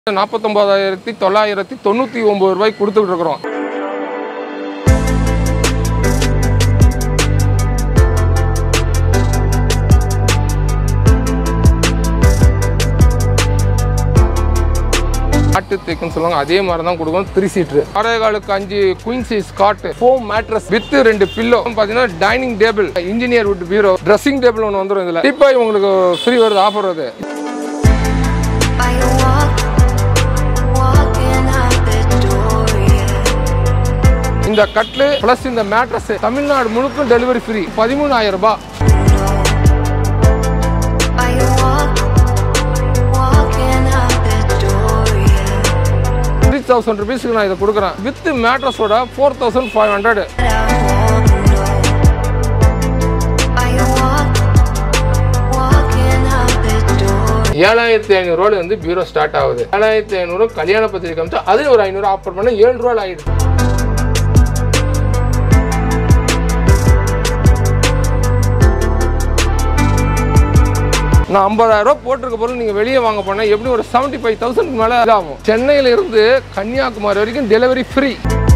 நாற்பத்தொம்பதாயிரத்தி தொள்ளாயிரத்தி தொண்ணூற்றி ஒம்பது ரூபாய்க்கு கொடுத்துட்டு இருக்கிறோம் காட்டு தேக்குன்னு சொல்லுவாங்க அதே மாதிரி தான் கொடுக்கும் த்ரீ சீட்ரு ஆறே காலுக்கு அஞ்சு queen size cot foam mattress with ரெண்டு பில்லோ பார்த்தீங்கன்னா dining table engineer wood bureau dressing table ஒன்று வந்துடும் இதில் இப்போ உங்களுக்கு ஃப்ரீ வருது ஆஃபர் வருது By your walk, walking out the door, yeah. இந்த கட்லு ப்ளஸ் இந்த மேட்ரஸ் தமிழ்நாடு முழுக்கும் டெலிவரி ஃப்ரீ பதிமூணாயிரம் ரூபாய் By your walk, walking out the door, yeah. Three thousand ருபீஸ்க்கு நான் இதை கொடுக்குறேன் வித் மேட்ரஸோட four thousand five hundred But I won't know. By your walk, walking out the door. ஏழாயிரத்தி ஐநூறுரூவால வந்து பீரோ ஸ்டார்ட் ஆகுது ஏழாயிரத்தி ஐநூறு கல்யாண பத்திரிக்கை அமைச்சு அதில் ஒரு ஐநூறு ஆஃபர் பண்ண ஏழு ரூபாய் ஆயிடுது நான் ஐம்பதாயிரம் ரூபாய் போட்டிருக்க பொருள் நீங்கள் வெளியே வாங்க போனால் எப்படி ஒரு செவன்ட்டி ஃபைவ் தௌசண்ட் மேலே இதாகும் சென்னையில இருந்து கன்னியாகுமரி வரைக்கும் டெலிவரி ஃப்ரீ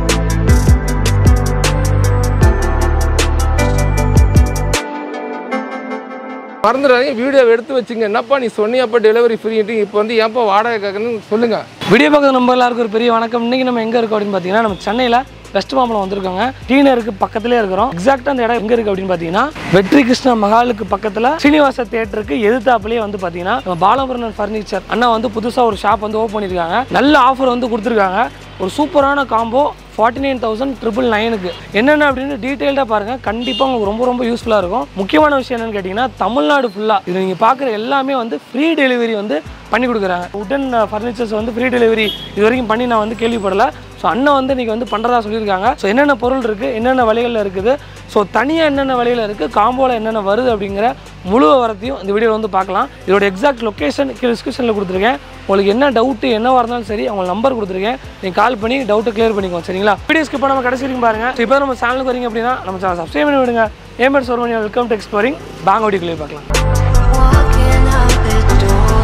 மறந்துடாதீங்க வீடியோ எடுத்து வச்சுங்க என்னப்பா நீ சொன்னியப்பா டெலிவரி ஃப்ரீன்ட்டு இப்போ வந்து ஏன்ப்பா வாடகை கேட்கணும்னு சொல்லுங்க வீடியோ பார்க்குற நம்ம எல்லாருக்கும் ஒரு பெரிய வணக்கம் இன்னைக்கு நம்ம எங்கே இருக்கோம் அப்படின்னு பார்த்தீங்கன்னா நம்ம சென்னையில் வெஸ்ட் மாம்பலம் வந்திருக்கோங்க டீனருக்கு பக்கத்துலேயே இருக்கிறோம் எக்ஸாக்டாக அந்த இடம் எங்கே இருக்குது அப்படின்னு பார்த்தீங்கன்னா வெற்றி கிருஷ்ண மகாலுக்கு பக்கத்தில் சீனிவாச தேட்டருக்கு எதிர்த்தாப்புலேயே வந்து பார்த்தீங்கன்னா நம்ம பாலமுருகன் ஃபர்னிச்சர் அண்ணா வந்து புதுசாக ஒரு ஷாப் வந்து ஓப்பன் பண்ணியிருக்காங்க நல்ல ஆஃபர் வந்து கொடுத்துருக்காங்க ஒரு சூப்பரான combo forty nine thousand triple நைனுக்கு என்னென்ன அப்படின்னு டீட்டெயில்டாக பாருங்கள் கண்டிப்பாக உங்களுக்கு ரொம்ப ரொம்ப யூஸ்ஃபுல்லாக இருக்கும் முக்கியமான விஷயம் என்னன்னு கேட்டிங்கன்னா தமிழ்நாடு ஃபுல்லாக இது நீங்கள் பார்க்குற எல்லாமே வந்து ஃப்ரீ டெலிவரி வந்து பண்ணி கொடுக்குறாங்க உடன் ஃபர்னிச்சர்ஸ் வந்து ஃப்ரீ டெலிவரி இது வரைக்கும் பண்ணி நான் வந்து கேள்விப்படலை ஸோ அண்ணன் வந்து இன்றைக்கி வந்து பண்ணுறதா சொல்லியிருக்காங்க ஸோ என்னென்ன பொருள் இருக்குது என்னென்ன விலைகளில் இருக்குது ஸோ தனியாக என்னென்ன விலையில் இருக்குது காம்போவில் என்னென்ன வருது அப்படிங்கிற முழு விவரத்தையும் இந்த வீடியோவில் வந்து பார்க்கலாம் இதோட எக்ஸாக்ட் லொக்கேஷன் கீழே டிஸ்கிரிப்ஷனில் கொடுத்துருக்கேன் உங்களுக்கு என்ன டவுட்டு என்னவா இருந்தாலும் சரி அவங்க நம்பர் கொடுத்துருக்கேன் நீங்கள் கால் பண்ணி டவுட்டு கிளியர் பண்ணிக்கோங்க சரிங்களா வீடியோ ஸ்கிப் நம்ம கடைசி வரைக்கும் பாருங்கள் இப்போ நம்ம சேனலுக்கு வரீங்க அப்படின்னா நம்ம சேனல் சப்ஸ்கிரைப் பண்ணி விடுங்க ஏமெட் சோர்மனி welcome to exploring bank video clear பார்க்கலாம் Walking out the door,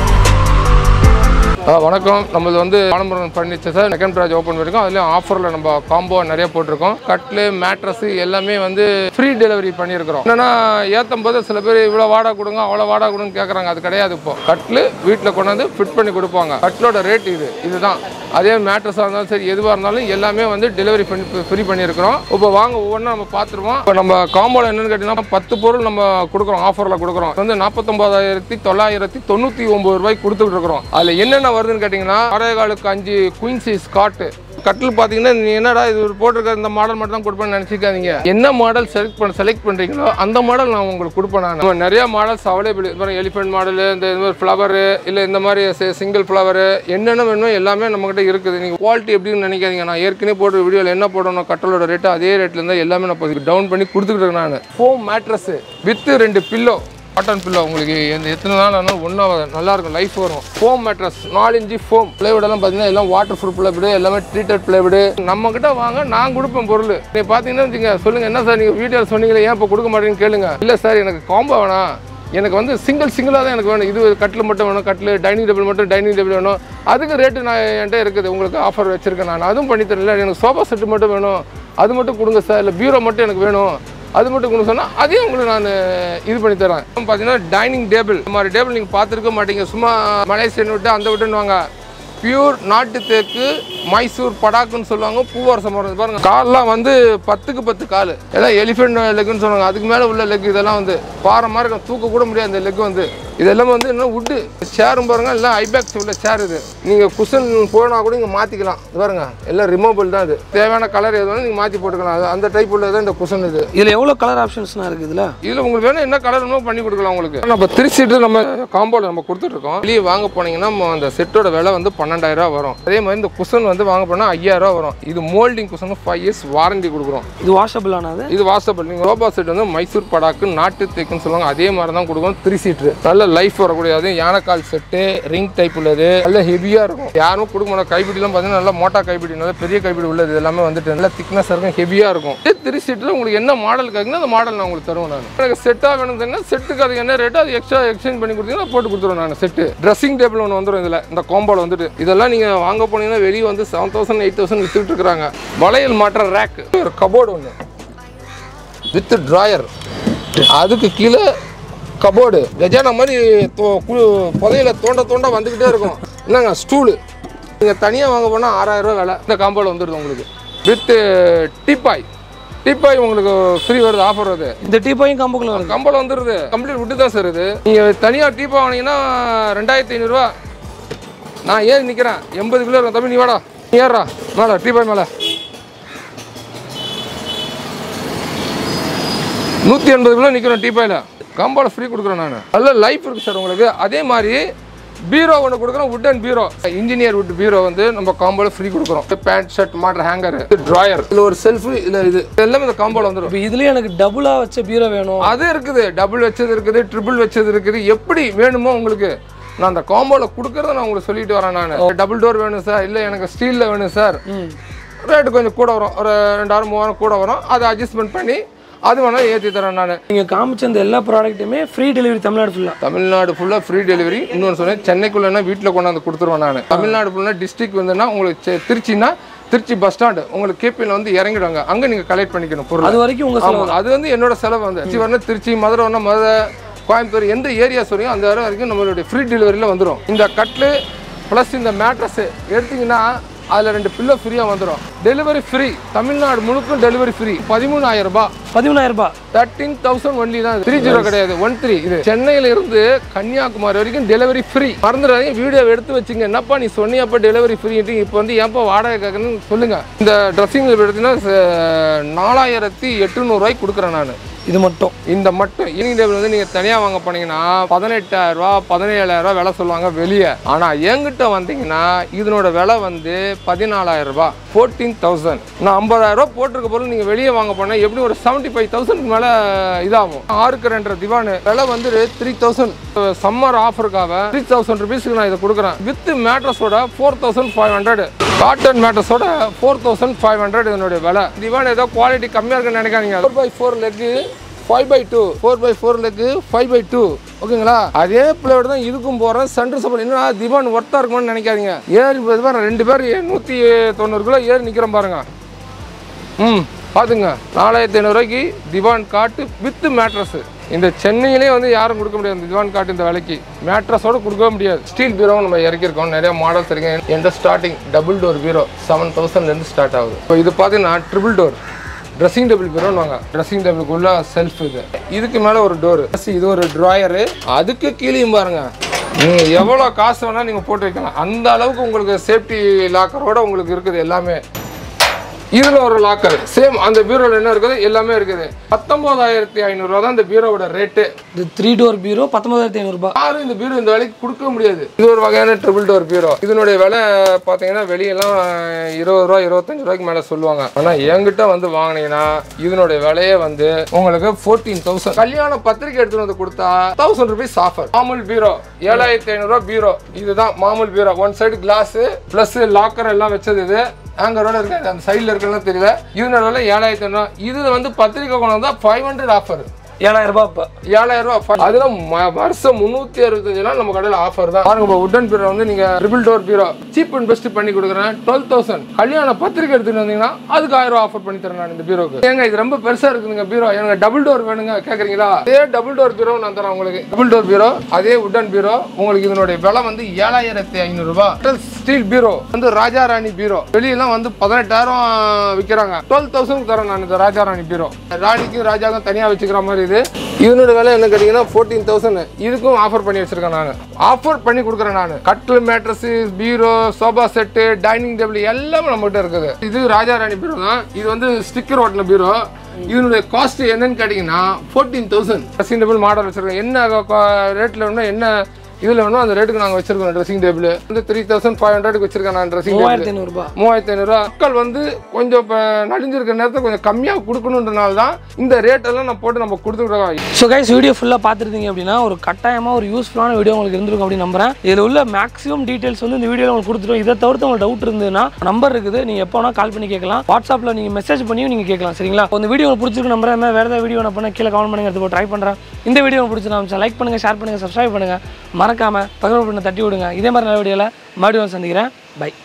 yeah. ஆ, வணக்கம் நம்மளது வந்து Balamurugan furniture sir second branch open பண்ணிருக்கோம் அதுலேயும் ஆஃபரில் நம்ம காம்போ நிறைய போட்டிருக்கோம் கட்லு மேட்ரஸ் எல்லாமே வந்து ஃப்ரீ டெலிவரி பண்ணியிருக்கிறோம் என்னன்னா ஏற்றும் போது சில பேர் இவ்வளோ வாடகை கொடுங்க அவ்வளோ வாடகை கொடுங்க கேட்குறாங்க அது கிடையாது இப்போ கட்லு வீட்டில் கொண்டாந்து ஃபிட் பண்ணி கொடுப்பாங்க கட்லோட ரேட் இது இதுதான் அதே மேட்ரஸாக இருந்தாலும் சரி எதுவாக இருந்தாலும் எல்லாமே வந்து டெலிவரி பண்ணி ஃப்ரீ பண்ணியிருக்கிறோம் இப்போ வாங்க ஒவ்வொன்றா நம்ம பார்த்துருவோம் இப்போ நம்ம காம்போல என்னன்னு கேட்டிங்கன்னா பத்து பொருள் நம்ம கொடுக்குறோம் ஆஃபரில் கொடுக்குறோம் வந்து நாற்பத்தொம்பதாயிரத்தி தொள்ளாயிரத்தி தொண்ணூற்றி ஒம்பது ரூபாய்க்கு கொடுத்துட்டு இருக்கிறோம் அதில் என்னென்ன வருதுன்னு கேட்டிங்கன்னா ஆறே காலுக்கு அஞ்சு குயின் சைஸ் காட்டு கட்டில் பார்த்தீங்கன்னா நீ என்னடா இது ஒரு போட்டிருக்க இந்த மாடல் மட்டும் தான் கொடுப்பேன்னு நினச்சிக்காதீங்க என்ன மாடல் செலக்ட் பண்ண செலக்ட் பண்ணுறீங்களோ அந்த மாடல் நான் உங்களுக்கு கொடுப்பேன் நான் நம்ம நிறைய மாடல்ஸ் அவைலபிள் இது மாதிரி எலிஃபென்ட் மாடலு இந்த இது மாதிரி ஃப்ளவரு இல்லை இந்த மாதிரி சிங்கிள் ஃப்ளவரு என்னென்ன வேணுமோ எல்லாமே நம்மகிட்ட இருக்குது நீங்கள் குவாலிட்டி எப்படின்னு நினைக்காதீங்க நான் ஏற்கனவே போடுற வீடியோவில் என்ன போடணும் கட்டலோட ரேட்டு அதே ரேட்டில் இருந்தால் எல்லாமே நான் டவுன் பண்ணி கொடுத்துக்கிட்டு இருக்கேன் நான் ஃபோம் மேட்ரஸு வித் ரெண்டு பில்லோ காட்டன் பில்லோ உங்களுக்கு எந்த எத்தனை நாள் ஆனாலும் ஒன்றும் நல்லா இருக்கும் லைஃப் வரும் ஃபோம் மேட்ரஸ் நாலு இன்ச்சு ஃபோம் பிளேவுட் எல்லாம் பார்த்தீங்கன்னா எல்லாம் வாட்டர் ப்ரூஃப் பிளேவுடு எல்லாமே ட்ரீட்டட் பிளேவுடு நம்ம கிட்ட வாங்க நான் கொடுப்பேன் பொருள் நீங்கள் பார்த்தீங்கன்னா வச்சுங்க சொல்லுங்க என்ன சார் நீங்கள் வீடியோவில் சொன்னீங்களே ஏன் இப்போ கொடுக்க மாட்டேன்னு கேளுங்க இல்லை சார் எனக்கு காம்போ வேணாம் எனக்கு வந்து சிங்கிள் சிங்கிளாக தான் எனக்கு வேணும் இது கட்டில் மட்டும் வேணும் கட்டில் டைனிங் டேபிள் மட்டும் டைனிங் டேபிள் வேணும் அதுக்கு ரேட்டு நான் என்கிட்ட இருக்குது உங்களுக்கு ஆஃபர் வச்சிருக்கேன் நான் அதுவும் பண்ணி தரல எனக்கு சோஃபா செட்டு மட்டும் வேணும் அது மட்டும் கொடுங்க சார் இல்லை பியூரோ மட்டும் எனக்கு வேணும் அது மட்டும் கொடுங்க சொன்னால் அதையும் உங்களுக்கு நான் இது பண்ணி தரேன் பார்த்தீங்கன்னா டைனிங் டேபிள் இந்த மாதிரி டேபிள் நீங்கள் பார்த்துருக்க மாட்டீங்க சும்மா மலேசியன் விட்டு அந்த விட்டுன்னு வாங்க பியூர் நாட்டு தேக்கு மைசூர் படாக்குன்னு சொல்லுவாங்க பூவரசம் மரம் பாருங்க கால்லாம் வந்து பத்துக்கு பத்து கால் எல்லாம் எலிஃபென்ட் லெக்குன்னு சொல்லுவாங்க அதுக்கு மேலே உள்ள லெக் இதெல்லாம் வந்து பாரமாக இருக்கும் தூக்க கூட முடியாது இந்த லெக் வந்து இதெல்லாம் வந்து இன்னும் வுட்டு சேரும் பாருங்க எல்லாம் ஐபேக்ஸ் உள்ள சேர் இது நீங்கள் குஷன் போனா கூட இங்கே மாற்றிக்கலாம் இது பாருங்க எல்லாம் ரிமூவபிள் தான் இது தேவையான கலர் எது வேணும் நீங்கள் மாற்றி போட்டுக்கலாம் அது அந்த டைப் உள்ளது இந்த குஷன் இது இதில் எவ்வளோ கலர் ஆப்ஷன்ஸ்லாம் இருக்குது இதில் இதில் உங்களுக்கு வேணும் என்ன கலர் வேணுமோ பண்ணி கொடுக்கலாம் உங்களுக்கு நம்ம த்ரீ சீட்டு நம்ம காம்போல நம்ம கொடுத்துட்ருக்கோம் வெளியே வாங்க போனீங்கன்னா நம்ம அந்த செட்டோட விலை வந்து பன்னெண்டாயிரம் ரூபா வரும் அதே மாதிரி இந்த குஷன் வந்து வாங்க போனால் ஐயாயிரம் ரூபா வரும் இது moulding cushion five years warranty கொடுக்குறோம் இது வாஷபிள் ஆனது இது வாட்ஸ்அப்பில் நீங்கள் ரோபா செட் வந்து மைசூர் படாக்கு நாட்டு தேக்குன்னு சொல்லுவாங்க அதே மாதிரி தான் கொடுக்கும் த்ரீ சீட்ரு நல்ல நல்ல லைஃப் வரக்கூடியது யானைக்கால் செட்டு ரிங் டைப் உள்ளது நல்ல ஹெவியாக இருக்கும் யாரும் கொடுக்க மாட்டோம் கைப்பிடிலாம் பார்த்தீங்கன்னா நல்லா மோட்டா கைப்பிடி நல்ல பெரிய கைப்பிடி உள்ளது இது எல்லாமே வந்துட்டு நல்லா திக்னஸ் இருக்கும் ஹெவியாக இருக்கும் இதே த்ரீ சீட்டில் உங்களுக்கு என்ன மாடல் கேட்குன்னா அந்த மாடல் நான் உங்களுக்கு தருவேன் நான் எனக்கு செட்டாக வேணும் சொன்னா செட்டுக்கு அது என்ன ரேட்டோ அது எக்ஸ்ட்ரா எக்ஸ்சேஞ்ச் பண்ணி கொடுத்தீங்கன்னா போட்டு கொடுத்துருவேன் நான் செட்டு ட்ரெஸ்ஸிங் டேபிள் ஒன்று வந்துடும் இதில் இந்த காம்போல வந்துட்டு இதெல்லாம் நீங்கள் வாங்க போனீங்கன்னா வெளியே வந்து செவன் தௌசண்ட் எயிட் தௌசண்ட் வித்துட்டு இருக்கிறாங்க வளையல் மாற்ற ரேக் ஒரு கபோர்டு ஒன்று வித் ட்ராயர் அதுக்கு கீழே கபோர்டு கஜானா மாதிரி தோ- கு- புதையில தோண்ட தோண்ட வந்துக்கிட்டே இருக்கும் என்னங்க ஸ்டூலு நீங்கள் தனியாக வாங்க போனால் ஆறாயிரம் ரூபாய் விலை இந்த காம்போல வந்துடுது உங்களுக்கு வித் டீப்பாய் டீப்பாய் உங்களுக்கு ஃப்ரீ வருது ஆஃபர் வருது இந்த டீப்பாயும் கம்புக்குள்ள வருது கம்பளம் வந்துடுது கம்ப்ளீட் விட்டு தான் சார் இது நீங்கள் தனியாக டீப்பா வாங்கினீங்கன்னா ரெண்டாயிரத்தி ஐநூறுரூவா நான் ஏறி நிற்கிறேன் எண்பது கிலோ இருக்கும் தம்பி நீ வாடா நீ ஏறா மேலே டீப்பாய் மேலே நூற்றி எண்பது கிலோ நிற்கிறோம் டீப்பாயில் கம்பால ஃப்ரீ கொடுக்குறேன் நான் நல்ல லைஃப் இருக்குது சார் உங்களுக்கு அதே மாதிரி பீரோ ஒன்று கொடுக்குறோம் wood and bureau engineer wood bureau வந்து நம்ம காம்போல ஃப்ரீ கொடுக்குறோம் பேண்ட் ஷர்ட் மாட்டுற ஹேங்கர் ட்ராயர் இதில் ஒரு செல்ஃபு இதில் இது எல்லாமே இந்த காம்போல வந்துடும் இப்போ இதுலயே எனக்கு டபுளா வச்ச பீரோ வேணும் அது இருக்குது டபுள் வச்சது இருக்குது ட்ரிபிள் வச்சது இருக்குது எப்படி வேணுமோ உங்களுக்கு நான் அந்த காம்போல கொடுக்கறத நான் உங்களுக்கு சொல்லிட்டு வரேன் நான் டபுள் டோர் வேணும் சார் இல்லை எனக்கு ஸ்டீலில் வேணும் சார் ம் ரேட்டு கொஞ்சம் கூட வரும் ஒரு ரெண்டாயிரம் மூவாயிரம் கூட வரும் அதை அட்ஜஸ்ட்மெண்ட் பண்ணி அது வேணால் ஏற்றி தரேன் நான் நீங்க காமிச்ச அந்த எல்லா ப்ராடக்ட்டுமே ஃப்ரீ டெலிவரி தமிழ்நாடு ஃபுல்லா தமிழ்நாடு ஃபுல்லாக ஃப்ரீ டெலிவரி இன்னொன்று சொன்னேன் சென்னைக்குள்ளேனா வீட்டில் கொண்டாந்து கொடுத்துருவேன் நான் தமிழ்நாடு ஃபுல்லாக டிஸ்ட்ரிக்ட் வந்துன்னா உங்களுக்கு செ- திருச்சின்னா திருச்சி பஸ் ஸ்டாண்டு உங்களுக்கு கேபியில் வந்து இறங்கிடுவாங்க அங்கே நீங்கள் கலெக்ட் பண்ணிக்கணும் பொருள் அது வரைக்கும் உங்க செலவு ஆமாம் அது வந்து என்னோட செலவு வந்து திருச்சி வரணும் திருச்சி மதுரை வரணும் மதுரை கோயம்புத்தூர் எந்த ஏரியாஸ் வரையும் அந்த வரை வரைக்கும் நம்மளுடைய ஃப்ரீ டெலிவரியில் வந்துடும் இந்த கட்லு ப்ளஸ் இந்த மேட்ரஸு எடுத்தீங்கன்னா அதில் ரெண்டு பில்லோ ஃப்ரீயாக வந்துடும் delivery free Tamil Nadu முழுக்கும் delivery free பதிமூணாயிரம் ரூபாய் பதிமூணாயிரம் ரூபாய் தேர்ட்டீன் தௌசண்ட் ஒன்லி தான் த்ரீ ஜீரோ கிடையாது ஒன் த்ரீ இது சென்னையில இருந்து கன்னியாகுமரி வரைக்கும் டெலிவரி ஃப்ரீ மறந்துடாதீங்க வீடியோ எடுத்து வச்சுங்க என்னப்பா நீ சொன்னியப்பா டெலிவரி ஃப்ரீன்ட்டு இப்போ வந்து ஏன்ப்பா வாடகை கேட்கணும்னு சொல்லுங்க இந்த ட்ரெஸ்ஸிங் எடுத்தீங்கன்னா ச- நாலாயிரத்தி எட்டுநூறுவாய்க்கு கொடுக்குறேன் நான் இது மட்டும் இந்த மட்டும் ஈவினிங் டேபிள் வந்து நீங்கள் தனியாக வாங்க போனீங்கன்னா பதினெட்டாயிரம் ரூபா பதினேழாயிரம் ரூபா விலை சொல்லுவாங்க வெளியே ஆனால் என்கிட்ட வந்தீங்கன்னா இதனோட விலை வந்து பதினாலாயிரம் ரூபாய் ஃபோர்டீன் தௌசண்ட் நான் ஐம்பதாயிரம் ரூபா போட்டிருக்க பொருள் நீங்கள் வெளியே வாங்க போனால் எப்படி ஒரு செவன்ட்டி ஃபைவ் தௌசண்ட் மேலே இதாகும் ஆறுக்கு ரெண்டரை திவானு விலை வந்து த்ரீ தௌசண்ட் சம்மர் ஆஃபருக்காக த்ரீ தௌசண்ட் ருபீஸ்க்கு நான் இதை கொடுக்குறேன் வித் மேட்ரஸோட four thousand five hundred cotton மேட்ரஸோட ஃபோர் தௌசண்ட் ஃபைவ் ஹண்ட்ரட் இதனுடைய விலை திவான் ஏதோ குவாலிட்டி கம்மியாக இருக்குன்னு நினைக்காதீங்க four by four leg five by two four by four leg five by two ஓகேங்களா அதே பிளேயோட தான் இதுக்கும் போகிறேன் சென்டர் சப்போர்ட் என்னன்னா திவான் ஒர்த்தாக இருக்கும்னு நினைக்காதீங்க ஏறி போய் பாருங்க ரெண்டு பேர் நூற்றி தொண்ணூறு கிலோ ஏறி நிற்கிறோம் பாருங்க ம் பார்த்துங்க நாலாயிரத்தி ஐநூறுரூவாய்க்கு திவான் காட்டு வித் மேட்ரஸ் இந்த சென்னையிலே வந்து யாரும் கொடுக்க முடியாது இந்த திவான் காட்டு இந்த விலைக்கு மேட்ரஸோட கொடுக்கவே முடியாது ஸ்டீல் பீரோ நம்ம இறக்கியிருக்கோம் நிறைய மாடல்ஸ் இருக்கு எந்த starting double door bureau seven தௌசண்ட்லேருந்து ஸ்டார்ட் ஆகுது இப்போ இது பார்த்தீங்கன்னா ட்ரிபிள் டோர் ட்ரெஸ்ஸிங் டேபிள் பீரோன்னு ட்ரெஸ்ஸிங் டேபிளுக்குள்ள செல்ஃப் இது இதுக்கு மேலே ஒரு டோர் இது ஒரு ட்ராயரு அதுக்கு கீழேயும் பாருங்க நீங்கள் எவ்வளோ காசு வேணால் நீங்கள் போட்டு வைக்கலாம் அந்த அளவுக்கு உங்களுக்கு சேஃப்டி லாக்கரோட உங்களுக்கு இருக்குது எல்லாமே இதுல ஒரு லாக்கர் சேம் அந்த பீரோல என்ன இருக்குது எல்லாமே இருக்குது பத்தொன்பதாயிரத்தி ஐநூறுரூவா தான் இந்த பீரோவோட ரேட்டு இது த்ரீ டோர் பீரோ பத்தொன்பதாயிரத்தி ஐநூறுபா யாரும் இந்த பீரோ இந்த விலைக்கு கொடுக்க முடியாது இது ஒரு வகையான ட்ரிபிள் டோர் பீரோ இதனுடைய விலை பார்த்தீங்கன்னா வெளியெல்லாம் இருபது ரூபா இருபத்தஞ்சு ரூபாய்க்கு மேலே சொல்லுவாங்க ஆனால் என்கிட்ட வந்து வாங்கினீங்கன்னா இதனுடைய விலையே வந்து உங்களுக்கு ஃபோர்டீன் தௌசண்ட் கல்யாண பத்திரிக்கை எடுத்துட்டு வந்து கொடுத்தா தௌசண்ட் ருபீஸ் ஆஃபர் மாமூல் பீரோ ஏழாயிரத்தி ஐநூறுரூவா பீரோ இதுதான் மாமூல் bureau one side glass plus locker எல்லாம் வச்சது இது ஆங்கரோட இருக்காது அந்த சைடில் இருக்கலாம் தெரியல இதனோட விலை ஏழாயிரத்தி ஐநூறுவா இதுல வந்து பத்திரிக்கை கொண்டு வந்தால் ஃபைவ் ஹண்ட்ரட் ஆஃபர் ஏழாயிரம் ரூபாய் இப்போ ஏழாயிரம் ரூபாய் அதுல ம- வருஷம் முந்நூற்றி அறுபத்தஞ்சு நாள் நம்ம கடையில் ஆஃபர் தான் பாருங்க இப்போ உட்டன் பீரோ வந்து நீங்க triple door bureau cheap and best பண்ணி கொடுக்குறேன் டுவெல் தௌசண்ட் கல்யாண பத்திரிக்கை எடுத்துட்டு வந்தீங்கன்னா அதுக்கு ஆயிரம் ரூபாய் ஆஃபர் பண்ணி தரேன் நான் இந்த பீரோக்கு ஏங்க இது ரொம்ப பெருசா இருக்குதுங்க பீரோ எனக்கு டபுள் டோர் வேணுங்க கேக்குறீங்களா அதே டபுள் டோர் பீரோ நான் தரேன் உங்களுக்கு டபுள் டோர் பீரோ அதே உட்டன் பீரோ உங்களுக்கு இதனுடைய விலை வந்து ஏழாயிரத்தி ஐநூறு ரூபாய் ஸ்டீல் பீரோ வந்து ராஜா ராணி பீரோ வெளியெல்லாம் வந்து பதினெட்டாயிரம் விற்கிறாங்க டுவெல் தௌசண்ட் தரேன் நான் இந்த ராஜா ராணி பீரோ ராணிக்கும் ராஜாக்கும் தனியாக வச்சுக்கிற மாதிரி இது இதனோட விலை என்ன கேட்டிங்கன்னா ஃபோர்டீன் தௌசண்ட் இதுக்கும் ஆஃபர் பண்ணி வச்சிருக்கேன் நான் ஆஃபர் பண்ணி கொடுக்குறேன் நான் கட்டில் mattress bureau sofa set dining table எல்லாமே நம்மகிட்ட இருக்குது இது ராஜா ராணி பீரோ தான் இது வந்து ஸ்டிக்கர் ஓட்டின பீரோ இதனுடைய காஸ்ட் என்னன்னு கேட்டிங்கன்னா fourteen thousand dressing table model வச்சிருக்கேன் என்ன ரேட்டில் வேணும்னா என்ன இதில் வேணும் அந்த ரேட்டுக்கு நாங்கள் வச்சிருக்கோம் ட்ரெஸ்ஸிங் டேபிள் வந்து த்ரீ தௌசண்ட் ஃபைவ் ஹண்ட்ரடுக்கு வச்சிருக்கேன் நான் ட்ரெஸ்ஸிங் டேபிள் மூவாயிரத்தி ஐநூறுரூபா மூவாயிரத்தி ஐநூறுரூவா மக்கள் வந்து கொஞ்சம் இப்போ நடிஞ்சிருக்க நேரத்தை கொஞ்சம் கம்மியாக கொடுக்கணுன்றனால தான் இந்த ரேட் எல்லாம் நான் போட்டு நம்ம கொடுத்துருக்கோம் ஸோ கைஸ் வீடியோ ஃபுல்லாக பார்த்துருந்தீங்க அப்படின்னா ஒரு கட்டாயமாக ஒரு யூஸ்ஃபுல்லான வீடியோ உங்களுக்கு இருந்திருக்கும் அப்படின்னு நம்புறேன் இதில் உள்ள மேக்ஸிமம் டீட்டெயில்ஸ் வந்து இந்த வீடியோவில் உங்களுக்கு கொடுத்துருவோம் இதை தவிர்த்து உங்களுக்கு டவுட் இருந்ததுன்னா நம்பர் இருக்குது நீங்கள் எப்போ வேணால் கால் பண்ணி கேட்கலாம் வாட்ஸ்அப்பில் நீங்கள் மெசேஜ் பண்ணியும் நீங்கள் கேட்கலாம் சரிங்களா இந்த வீடியோ உங்களுக்கு பிடிச்சிருக்கு நம்புறேன் இந்த மாதிரி வேறு ஏதாவது வீடியோ நான் பண்ண கீழே கமெண்ட் பண்ணுங்க எடுத்து ட்ரை பண்ணுறேன் இந்த வீடியோ உங்களுக்கு பிடிச்சிருந்தா லைக் பண்ணுங்கள் ஷேர் பண்ணுங்கள் சப்ஸ்கிரைப் பண்ணுங்கள் மறக்காமல் பகிர்வு பண்ண தட்டி விடுங்க இதே மாதிரி நல்ல வீடியோவில் மறுபடியும் வந்து சந்திக்கிறேன் பை